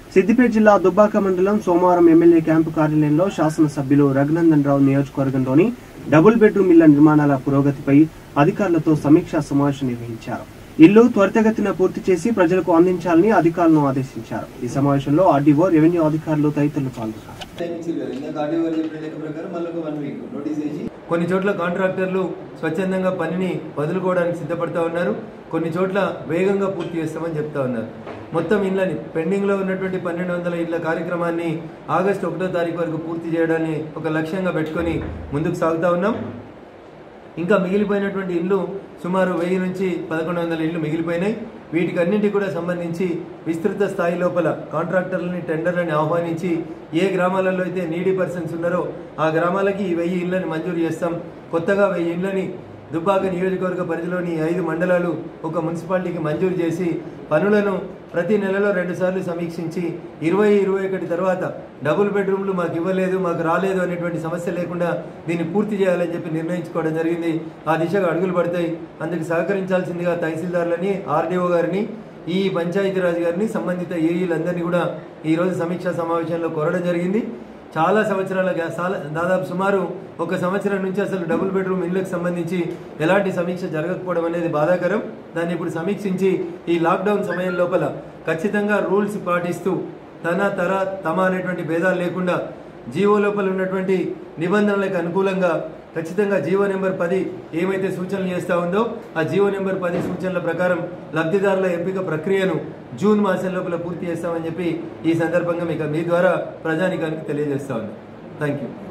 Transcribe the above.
సిద్దిపేట జిల్లా దుబ్బాక మండలం సోమవారం ఎమ్మెల్యే క్యాంపు కార్యాలయంలో శాసనసభ్యులు రఘునందన్ రావు నియోజకవర్గంలోని డబుల్ బెడ్రూమ్ ఇళ్ల నిర్మాణాల పురోగతిపై అధికారులతో సమీక్షా సమావేశం నిర్వహించారు ఇల్లు త్వరితగతిన పూర్తి చేసి ప్రజలకు అందించాలని అధికారులను ఆదేశించారు ఈ సమావేశంలో ఆర్డీఓ రెవెన్యూ అధికారులు తదితరులు పాల్గొన్నారు టైమింగ్స్ కదా ఇందాక ఆడియో గారు చెప్పిన లెక్క ప్రకారం మళ్ళీ ఒక వన్ వీక్ నోటీస్ వేసి కొన్ని చోట్ల కాంట్రాక్టర్లు స్వచ్ఛందంగా పనిని వదులుకోవడానికి సిద్ధపడతా ఉన్నారు కొన్ని చోట్ల వేగంగా పూర్తి చేస్తామని చెప్తా ఉన్నారు మొత్తం ఇళ్ళని పెండింగ్లో ఉన్నటువంటి పన్నెండు వందల ఇళ్ల కార్యక్రమాన్ని ఆగస్టు ఒకటో తారీఖు వరకు పూర్తి చేయడాన్ని ఒక లక్ష్యంగా పెట్టుకొని ముందుకు సాగుతా ఉన్నాం ఇంకా మిగిలిపోయినటువంటి ఇల్లు సుమారు వెయ్యి నుంచి పదకొండు వందల ఇల్లు మిగిలిపోయినాయి వీటికి అన్నింటికి కూడా సంబంధించి విస్తృత స్థాయి లోపల కాంట్రాక్టర్లని టెండర్లని ఆహ్వానించి ఏ గ్రామాలలో అయితే నీడీ పర్సన్స్ ఉన్నారో ఆ గ్రామాలకి ఈ వెయ్యి ఇళ్ళని మంజూరు చేస్తాం కొత్తగా వెయ్యి ఇళ్ళని దుబ్బాక నియోజకవర్గ పరిధిలోని ఐదు మండలాలు ఒక మున్సిపాలిటీకి మంజూరు చేసి పనులను ప్రతి నెలలో రెండు సార్లు సమీక్షించి ఇరవై ఇరవై ఒకటి తర్వాత డబుల్ బెడ్రూమ్లు మాకు ఇవ్వలేదు మాకు రాలేదు అనేటువంటి సమస్య లేకుండా దీన్ని పూర్తి చేయాలని చెప్పి నిర్ణయించుకోవడం జరిగింది ఆ దిశగా అడుగులు పడతాయి అందుకు సహకరించాల్సిందిగా తహసీల్దార్లని ఆర్డీఓ గారిని ఈ పంచాయతీరాజ్ గారిని సంబంధిత ఏఈలందరినీ కూడా ఈ రోజు సమీక్షా సమావేశంలో కోరడం జరిగింది చాలా సంవత్సరాల గ్యా- సాల- దాదాపు సుమారు ఒక సంవత్సరం నుంచి అసలు డబుల్ బెడ్రూమ్ ఇళ్లకు సంబంధించి ఎలాంటి సమీక్ష జరగకపోవడం అనేది బాధాకరం దాన్ని ఇప్పుడు సమీక్షించి ఈ లాక్డౌన్ సమయం లోపల ఖచ్చితంగా రూల్స్ పాటిస్తూ తన తర తమ అనేటువంటి భేదాలు లేకుండా జీవో లోపల ఉన్నటువంటి నిబంధనలకు అనుకూలంగా ఖచ్చితంగా జీవో నెంబర్ పది ఏమైతే సూచనలు చేస్తా ఉందో ఆ జీవో నెంబర్ పది సూచనల ప్రకారం లబ్ధిదారుల ఎంపిక ప్రక్రియను జూన్ మాసం లోపల పూర్తి చేస్తామని చెప్పి ఈ సందర్భంగా మీకు మీ ద్వారా ప్రజానికానికి తెలియజేస్తా ఉంది థ్యాంక్ యూ